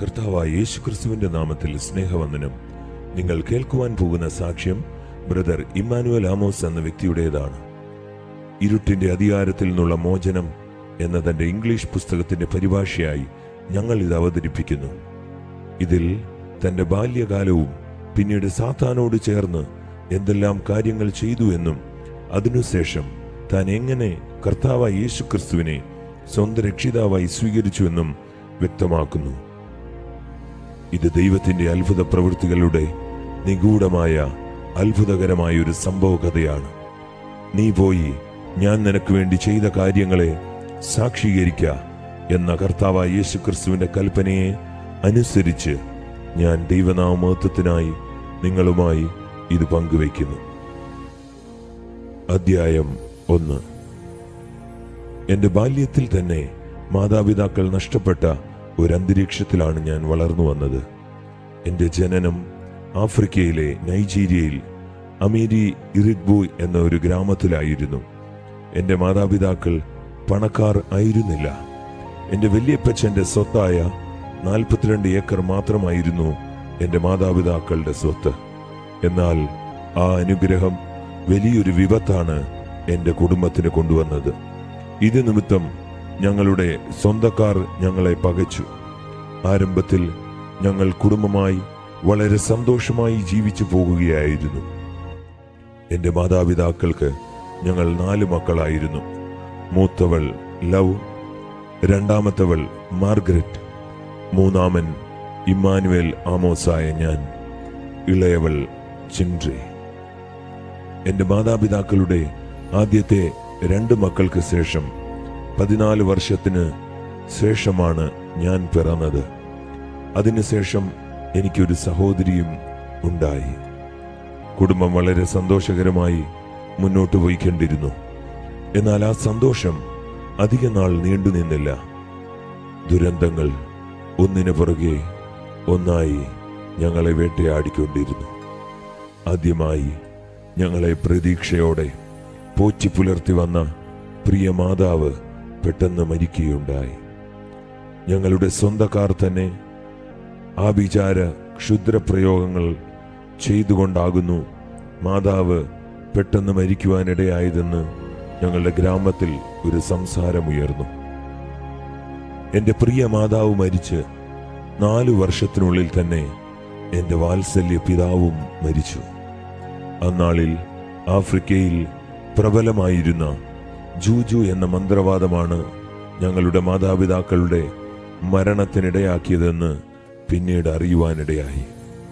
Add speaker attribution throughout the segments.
Speaker 1: കർത്താവായ യേശുക്രിസ്തുവിന്റെ നാമത്തിൽ സ്നേഹവന്ദനം നിങ്ങൾ കേൾക്കുവാൻ പോകുന്ന സാക്ഷ്യം ബ്രദർ ഇമ്മാനുവൽ ആമോസ് എന്ന വ്യക്തിയുടേതാണ് ഇരുട്ടിന്റെ അധികാരത്തിൽ നിന്നുള്ള മോചനം എന്ന തന്റെ ഇംഗ്ലീഷ് പുസ്തകത്തിന്റെ പരിഭാഷയായി ഞങ്ങൾ ഇത് അവതരിപ്പിക്കുന്നു ഇതിൽ തന്റെ ബാല്യകാലവും പിന്നീട് സാത്താനോട് ചേർന്ന് എന്തെല്ലാം കാര്യങ്ങൾ ചെയ്തു എന്നും അതിനുശേഷം താൻ എങ്ങനെ കർത്താവായ യേശുക്രിസ്തുവിനെ സ്വന്തം രക്ഷിതാവായി സ്വീകരിച്ചുവെന്നും വ്യക്തമാക്കുന്നു ഇത് ദൈവത്തിന്റെ അത്ഭുത പ്രവൃത്തികളുടെ നിഗൂഢമായ അത്ഭുതകരമായ ഒരു സംഭവ കഥയാണ് നീ പോയി ഞാൻ നിനക്ക് വേണ്ടി ചെയ്ത കാര്യങ്ങളെ സാക്ഷീകരിക്ക എന്ന കർത്താവായ യേശുക്രിസ്തുവിന്റെ കൽപ്പനയെ അനുസരിച്ച് ഞാൻ ദൈവനാമത്വത്തിനായി നിങ്ങളുമായി ഇത് പങ്കുവയ്ക്കുന്നു അധ്യായം ഒന്ന് എന്റെ ബാല്യത്തിൽ തന്നെ മാതാപിതാക്കൾ നഷ്ടപ്പെട്ട ഒരു അന്തരീക്ഷത്തിലാണ് ഞാൻ വളർന്നു വന്നത് എന്റെ ജനനം ആഫ്രിക്കയിലെ നൈജീരിയയിൽ അമീരി ഇറിഗ്ബു എന്ന ഒരു ഗ്രാമത്തിലായിരുന്നു എന്റെ മാതാപിതാക്കൾ പണക്കാർ ആയിരുന്നില്ല എന്റെ വല്യപ്പച്ചന്റെ സ്വത്തായ നാൽപ്പത്തിരണ്ട് ഏക്കർ മാത്രമായിരുന്നു എന്റെ മാതാപിതാക്കളുടെ സ്വത്ത് എന്നാൽ ആ അനുഗ്രഹം വലിയൊരു വിപത്താണ് എന്റെ കുടുംബത്തിന് കൊണ്ടുവന്നത് ഇത് നിമിത്തം ഞങ്ങളുടെ സ്വന്തക്കാർ ഞങ്ങളെ പകച്ചു ആരംഭത്തിൽ ഞങ്ങൾ കുടുംബമായി വളരെ സന്തോഷമായി ജീവിച്ചു പോകുകയായിരുന്നു എന്റെ മാതാപിതാക്കൾക്ക് ഞങ്ങൾ നാല് മക്കളായിരുന്നു മൂത്തവൾ ലവ് രണ്ടാമത്തവൾ മാർഗരറ്റ് മൂന്നാമൻ ഇമ്മാനുവേൽ ആമോസായ ഞാൻ ഇളയവൾ ചിൻഡ്രി എന്റെ മാതാപിതാക്കളുടെ ആദ്യത്തെ രണ്ട് മക്കൾക്ക് ശേഷം പതിനാല് വർഷത്തിന് ശേഷമാണ് ഞാൻ പിറന്നത് അതിനുശേഷം എനിക്കൊരു സഹോദരിയും ഉണ്ടായി കുടുംബം വളരെ സന്തോഷകരമായി മുന്നോട്ട് പോയിക്കൊണ്ടിരുന്നു എന്നാൽ ആ സന്തോഷം അധിക നാൾ നീണ്ടുനിന്നില്ല ദുരന്തങ്ങൾ ഒന്നിനു പുറകെ ഒന്നായി ഞങ്ങളെ വേട്ടയാടിക്കൊണ്ടിരുന്നു ആദ്യമായി ഞങ്ങളെ പ്രതീക്ഷയോടെ പോറ്റി പുലർത്തി വന്ന പ്രിയ മാതാവ് പെട്ടെന്ന് മരിക്കുകയുണ്ടായി ഞങ്ങളുടെ സ്വന്തക്കാർ തന്നെ ആഭിചാര ക്ഷുദ്രപ്രയോഗങ്ങൾ ചെയ്തുകൊണ്ടാകുന്നു മാതാവ് പെട്ടെന്ന് മരിക്കുവാനിടയായതെന്ന് ഞങ്ങളുടെ ഗ്രാമത്തിൽ ഒരു സംസാരമുയർന്നു എന്റെ പ്രിയ മാതാവ് മരിച്ച് നാലു വർഷത്തിനുള്ളിൽ തന്നെ എന്റെ വാത്സല്യ പിതാവും മരിച്ചു അന്നാളിൽ ആഫ്രിക്കയിൽ പ്രബലമായിരുന്ന ജൂജു എന്ന മന്ത്രവാദമാണ് ഞങ്ങളുടെ മാതാപിതാക്കളുടെ മരണത്തിനിടയാക്കിയതെന്ന് പിന്നീട് അറിയുവാനിടയായി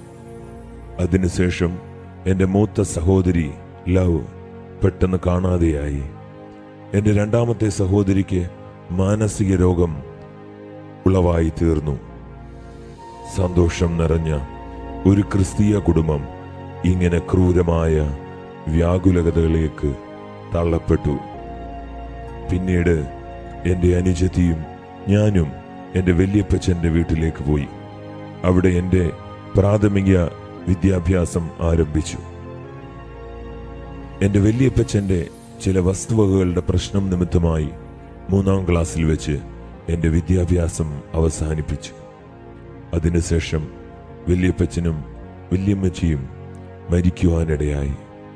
Speaker 1: അതിനുശേഷം എന്റെ മൂത്ത സഹോദരി ലവ് പെട്ടെന്ന് കാണാതെയായി എന്റെ രണ്ടാമത്തെ സഹോദരിക്ക് മാനസിക രോഗം ഉളവായി തീർന്നു സന്തോഷം നിറഞ്ഞ ഒരു ക്രിസ്തീയ കുടുംബം ഇങ്ങനെ ക്രൂരമായ വ്യാകുലതകളിലേക്ക് തള്ളപ്പെട്ടു പിന്നീട് എന്റെ അനുജത്തിയും ഞാനും എന്റെ വല്യപ്പച്ചന്റെ വീട്ടിലേക്ക് പോയി അവിടെ എന്റെ പ്രാഥമിക വിദ്യാഭ്യാസം ആരംഭിച്ചു എന്റെ വല്യപ്പച്ചന്റെ ചില വസ്തുവകകളുടെ പ്രശ്നം നിമിത്തമായി മൂന്നാം ക്ലാസ്സിൽ വെച്ച് എന്റെ വിദ്യാഭ്യാസം അവസാനിപ്പിച്ചു അതിനുശേഷം വല്യപ്പച്ചനും വല്യമ്മച്ചിയും മരിക്കുവാനിടയായി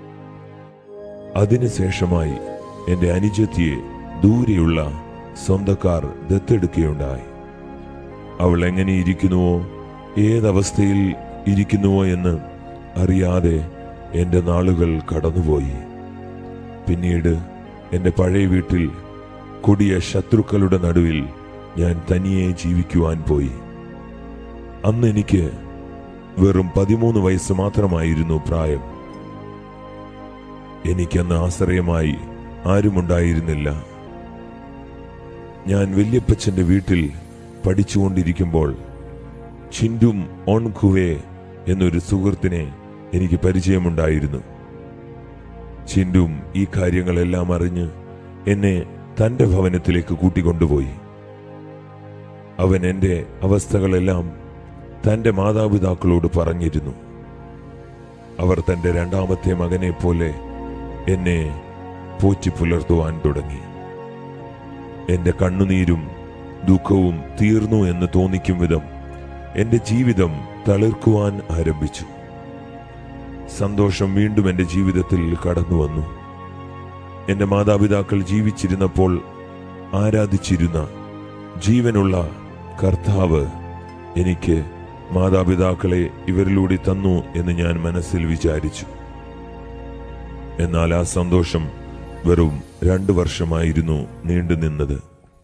Speaker 1: അതിനുശേഷമായി എന്റെ അനുജത്തിയെ ദൂരെയുള്ള സ്വന്തക്കാർ ദത്തെടുക്കുകയുണ്ടായി അവൾ എങ്ങനെ ഇരിക്കുന്നുവോ ഏതവസ്ഥയിൽ ഇരിക്കുന്നുവോ എന്ന് അറിയാതെ എന്റെ നാളുകൾ കടന്നുപോയി പിന്നീട് എന്റെ പഴയ വീട്ടിൽ കൊടിയ ശത്രുക്കളുടെ നടുവിൽ ഞാൻ തനിയെ ജീവിക്കുവാൻ പോയി അന്ന് എനിക്ക് വെറും പതിമൂന്ന് വയസ്സ് മാത്രമായിരുന്നു പ്രായം എനിക്കന്ന് ആശ്രയമായി ആരുമുണ്ടായിരുന്നില്ല ഞാൻ വല്യപ്പച്ചന്റെ വീട്ടിൽ പഠിച്ചുകൊണ്ടിരിക്കുമ്പോൾ ചിൻഡും ഓൺഖുവേ എന്നൊരു സുഹൃത്തിനെ എനിക്ക് പരിചയമുണ്ടായിരുന്നു ചിൻഡും ഈ കാര്യങ്ങളെല്ലാം അറിഞ്ഞ് എന്നെ തന്റെ ഭവനത്തിലേക്ക് കൂട്ടിക്കൊണ്ടുപോയി അവൻ എന്റെ അവസ്ഥകളെല്ലാം തന്റെ മാതാപിതാക്കളോട് പറഞ്ഞിരുന്നു അവർ തന്റെ രണ്ടാമത്തെ മകനെ പോലെ എന്നെ പോറ്റി പുലർത്തുവാൻ തുടങ്ങി എന്റെ കണ്ണുനീരും ദുഃഖവും തീർന്നു എന്ന് തോന്നിക്കും വിധം എന്റെ ജീവിതം തളിർക്കുവാൻ ആരംഭിച്ചു സന്തോഷം വീണ്ടും എന്റെ ജീവിതത്തിൽ കടന്നു വന്നു എന്റെ മാതാപിതാക്കൾ ജീവിച്ചിരുന്നപ്പോൾ ആരാധിച്ചിരുന്ന ജീവനുള്ള കർത്താവ് എനിക്ക് മാതാപിതാക്കളെ ഇവരിലൂടെ തന്നു എന്ന് ഞാൻ മനസ്സിൽ വിചാരിച്ചു എന്നാൽ ആ സന്തോഷം വെറും രണ്ടു വർഷമായിരുന്നു നീണ്ടുനിന്നത്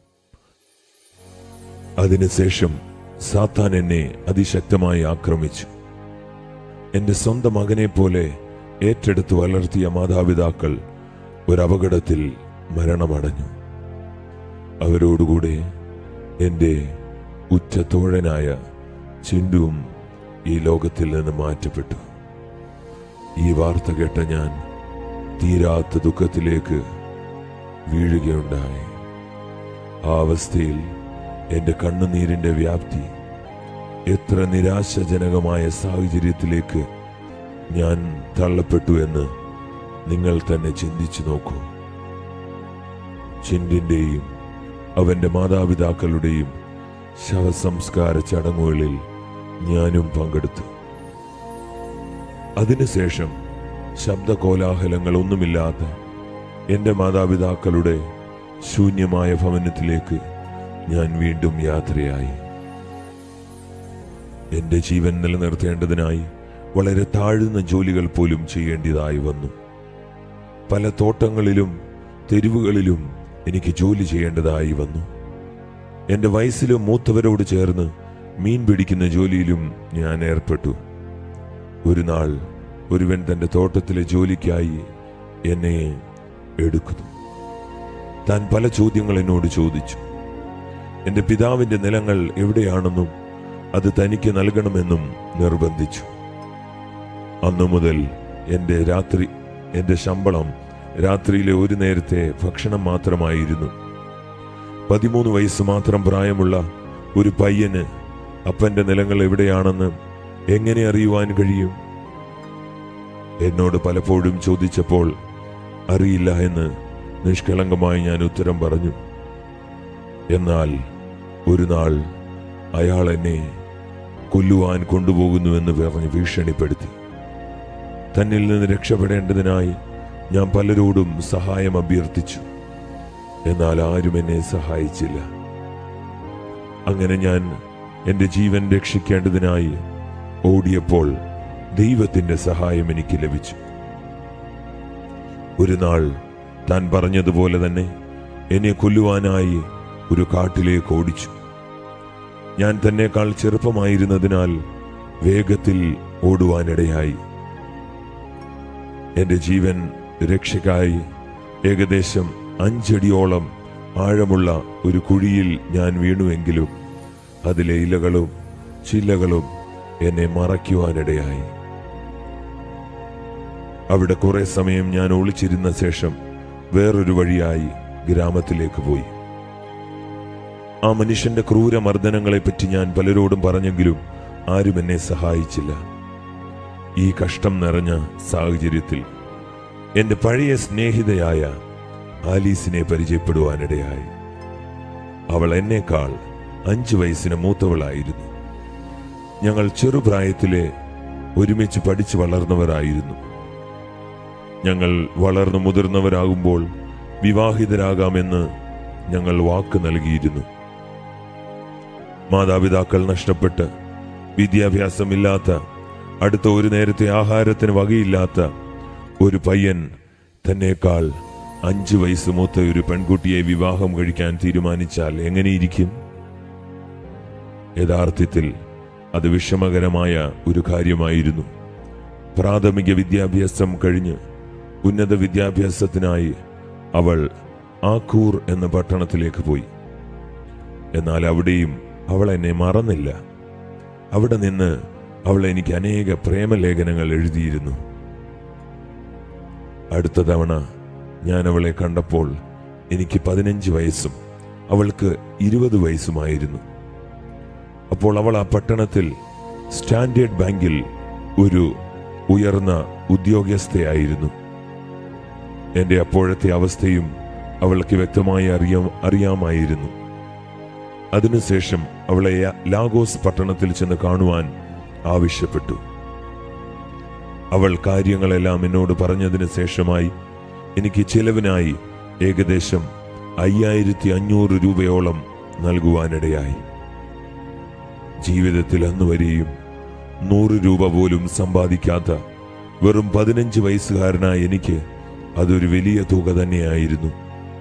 Speaker 1: അതിനുശേഷം സാത്താൻ എന്നെ അതിശക്തമായി ആക്രമിച്ചു എന്റെ സ്വന്തം മകനെ പോലെ ഏറ്റെടുത്ത് വളർത്തിയ മാതാപിതാക്കൾ ഒരപകടത്തിൽ മരണമടഞ്ഞു അവരോടുകൂടെ എന്റെ ഉച്ചത്തോഴനായ ചിണ്ടുവും ഈ ലോകത്തിൽ നിന്ന് മാറ്റപ്പെട്ടു ഈ വാർത്ത കേട്ട ഞാൻ തീരാത്ത ദുഃഖത്തിലേക്ക് വീഴുകയുണ്ടായി ആ അവസ്ഥയിൽ എന്റെ കണ്ണുനീരിന്റെ വ്യാപ്തി എത്ര നിരാശജനകമായ സാഹചര്യത്തിലേക്ക് ഞാൻ തള്ളപ്പെട്ടു എന്ന് നിങ്ങൾ തന്നെ ചിന്തിച്ചു നോക്കൂ ചിന്തിന്റെയും അവന്റെ മാതാപിതാക്കളുടെയും ശവസംസ്കാര ചടങ്ങുകളിൽ ഞാനും പങ്കെടുത്തു അതിനുശേഷം ശബ്ദകോലാഹലങ്ങൾ ഒന്നുമില്ലാത്ത എന്റെ മാതാപിതാക്കളുടെ ശൂന്യമായ ഭവനത്തിലേക്ക് ഞാൻ വീണ്ടും യാത്രയായി എന്റെ ജീവൻ നിലനിർത്തേണ്ടതിനായി വളരെ താഴ്ന്ന ജോലികൾ പോലും ചെയ്യേണ്ടതായി വന്നു പല തോട്ടങ്ങളിലും തെരുവുകളിലും എനിക്ക് ജോലി ചെയ്യേണ്ടതായി വന്നു എന്റെ വയസ്സിലും മൂത്തവരോട് ചേർന്ന് മീൻ പിടിക്കുന്ന ജോലിയിലും ഞാൻ ഏർപ്പെട്ടു ഒരു നാൾ ഒരുവൻ തന്റെ തോട്ടത്തിലെ ജോലിക്കായി എന്നെ എടുക്കുന്നു താൻ പല ചോദ്യങ്ങൾ എന്നോട് ചോദിച്ചു എന്റെ പിതാവിന്റെ നിലങ്ങൾ എവിടെയാണെന്നും അത് തനിക്ക് നൽകണമെന്നും നിർബന്ധിച്ചു അന്നു മുതൽ എന്റെ രാത്രി എന്റെ ശമ്പളം രാത്രിയിലെ ഒരു നേരത്തെ ഭക്ഷണം മാത്രമായിരുന്നു പതിമൂന്ന് വയസ്സ് മാത്രം പ്രായമുള്ള ഒരു പയ്യന് അപ്പന്റെ നിലങ്ങൾ എവിടെയാണെന്ന് എങ്ങനെ അറിയുവാൻ കഴിയും എന്നോട് പലപ്പോഴും ചോദിച്ചപ്പോൾ അറിയില്ല എന്ന് നിഷ്കളങ്കമായി ഞാൻ ഉത്തരം പറഞ്ഞു എന്നാൽ ഒരു നാൾ അയാൾ എന്നെ കൊല്ലുവാൻ കൊണ്ടുപോകുന്നുവെന്ന് പറഞ്ഞ് ഭീഷണിപ്പെടുത്തി തന്നിൽ നിന്ന് രക്ഷപ്പെടേണ്ടതിനായി ഞാൻ പലരോടും സഹായം അഭ്യർത്ഥിച്ചു എന്നാൽ ആരും എന്നെ സഹായിച്ചില്ല അങ്ങനെ ഞാൻ എന്റെ ജീവൻ രക്ഷിക്കേണ്ടതിനായി ഓടിയപ്പോൾ ദൈവത്തിന്റെ സഹായം എനിക്ക് ലഭിച്ചു ഒരു നാൾ താൻ പറഞ്ഞതുപോലെ തന്നെ എന്നെ കൊല്ലുവാനായി ഒരു കാട്ടിലേക്ക് ഓടിച്ചു ഞാൻ തന്നെക്കാൾ ചെറുപ്പമായിരുന്നതിനാൽ വേഗത്തിൽ ഓടുവാനിടയായി എന്റെ ജീവൻ രക്ഷയ്ക്കായി ഏകദേശം അഞ്ചടിയോളം ആഴമുള്ള ഒരു കുഴിയിൽ ഞാൻ വീണുവെങ്കിലും അതിലെ ഇലകളും ചില്ലകളും എന്നെ മറയ്ക്കുവാനിടയായി അവിടെ കുറെ സമയം ഞാൻ ഒളിച്ചിരുന്ന ശേഷം വേറൊരു വഴിയായി ഗ്രാമത്തിലേക്ക് പോയി ആ മനുഷ്യന്റെ ക്രൂരമർദ്ദനങ്ങളെപ്പറ്റി ഞാൻ പലരോടും പറഞ്ഞെങ്കിലും ആരും എന്നെ സഹായിച്ചില്ല ഈ കഷ്ടം നിറഞ്ഞ സാഹചര്യത്തിൽ എന്റെ പഴയ സ്നേഹിതയായ ആലീസിനെ പരിചയപ്പെടുവാനിടയായി അവൾ എന്നേക്കാൾ അഞ്ചു വയസ്സിന് മൂത്തവളായിരുന്നു ഞങ്ങൾ ചെറുപ്രായത്തിലെ ഒരുമിച്ച് പഠിച്ചു വളർന്നവരായിരുന്നു ഞങ്ങൾ വളർന്നു മുതിർന്നവരാകുമ്പോൾ വിവാഹിതരാകാമെന്ന് ഞങ്ങൾ വാക്ക് നൽകിയിരുന്നു മാതാപിതാക്കൾ നഷ്ടപ്പെട്ട് വിദ്യാഭ്യാസമില്ലാത്ത അടുത്ത ഒരു നേരത്തെ ആഹാരത്തിന് വകയില്ലാത്ത ഒരു പയ്യൻ തന്നേക്കാൾ അഞ്ചു വയസ്സ് മൂത്ത ഒരു പെൺകുട്ടിയെ വിവാഹം കഴിക്കാൻ തീരുമാനിച്ചാൽ എങ്ങനെയിരിക്കും യഥാർത്ഥത്തിൽ അത് വിഷമകരമായ ഒരു കാര്യമായിരുന്നു പ്രാഥമിക വിദ്യാഭ്യാസം കഴിഞ്ഞ് ഉന്നത വിദ്യാഭ്യാസത്തിനായി അവൾ ആക്കൂർ എന്ന പട്ടണത്തിലേക്ക് പോയി എന്നാൽ അവിടെയും അവൾ എന്നെ മറന്നില്ല അവിടെ നിന്ന് അവൾ എനിക്ക് അനേക പ്രേമലേഖനങ്ങൾ എഴുതിയിരുന്നു അടുത്ത തവണ ഞാൻ അവളെ കണ്ടപ്പോൾ എനിക്ക് പതിനഞ്ച് വയസ്സും അവൾക്ക് ഇരുപത് വയസ്സുമായിരുന്നു അപ്പോൾ അവൾ ആ പട്ടണത്തിൽ സ്റ്റാൻഡേർഡ് ബാങ്കിൽ ഒരു ഉയർന്ന ഉദ്യോഗസ്ഥയായിരുന്നു എന്റെ അപ്പോഴത്തെ അവസ്ഥയും അവൾക്ക് വ്യക്തമായി അറിയാം അറിയാമായിരുന്നു അതിനുശേഷം അവളെ ലാഗോസ് പട്ടണത്തിൽ ചെന്ന് കാണുവാൻ ആവശ്യപ്പെട്ടു അവൾ കാര്യങ്ങളെല്ലാം എന്നോട് പറഞ്ഞതിന് ശേഷമായി എനിക്ക് ചെലവിനായി ഏകദേശം അയ്യായിരത്തി അഞ്ഞൂറ് രൂപയോളം നൽകുവാനിടയായി ജീവിതത്തിൽ അന്നുവരെയും നൂറ് രൂപ പോലും സമ്പാദിക്കാത്ത വെറും പതിനഞ്ച് വയസ്സുകാരനായ എനിക്ക് അതൊരു വലിയ തുക തന്നെയായിരുന്നു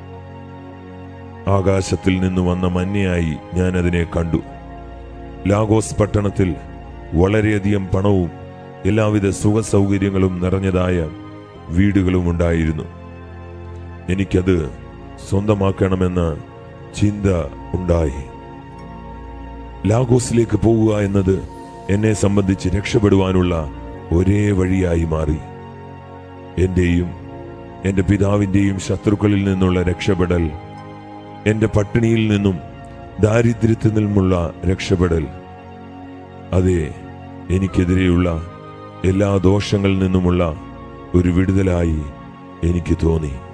Speaker 1: ആകാശത്തിൽ നിന്ന് വന്ന മഞ്ഞയായി ഞാൻ അതിനെ കണ്ടു ലാഗോസ് പട്ടണത്തിൽ വളരെയധികം പണവും എല്ലാവിധ സുഖ സൗകര്യങ്ങളും നിറഞ്ഞതായ വീടുകളും ഉണ്ടായിരുന്നു എനിക്കത് സ്വന്തമാക്കണമെന്ന ചിന്ത ഉണ്ടായി ലാഗോസിലേക്ക് പോകുക എന്നത് എന്നെ സംബന്ധിച്ച് രക്ഷപ്പെടുവാനുള്ള ഒരേ വഴിയായി മാറി എന്റെയും എന്റെ പിതാവിന്റെയും ശത്രുക്കളിൽ നിന്നുള്ള രക്ഷപ്പെടൽ എന്റെ പട്ടിണിയിൽ നിന്നും ദാരിദ്ര്യത്തിൽ നിന്നുമുള്ള രക്ഷപ്പെടൽ അതെ എനിക്കെതിരെയുള്ള എല്ലാ ദോഷങ്ങളിൽ നിന്നുമുള്ള ഒരു വിടുതലായി എനിക്ക് തോന്നി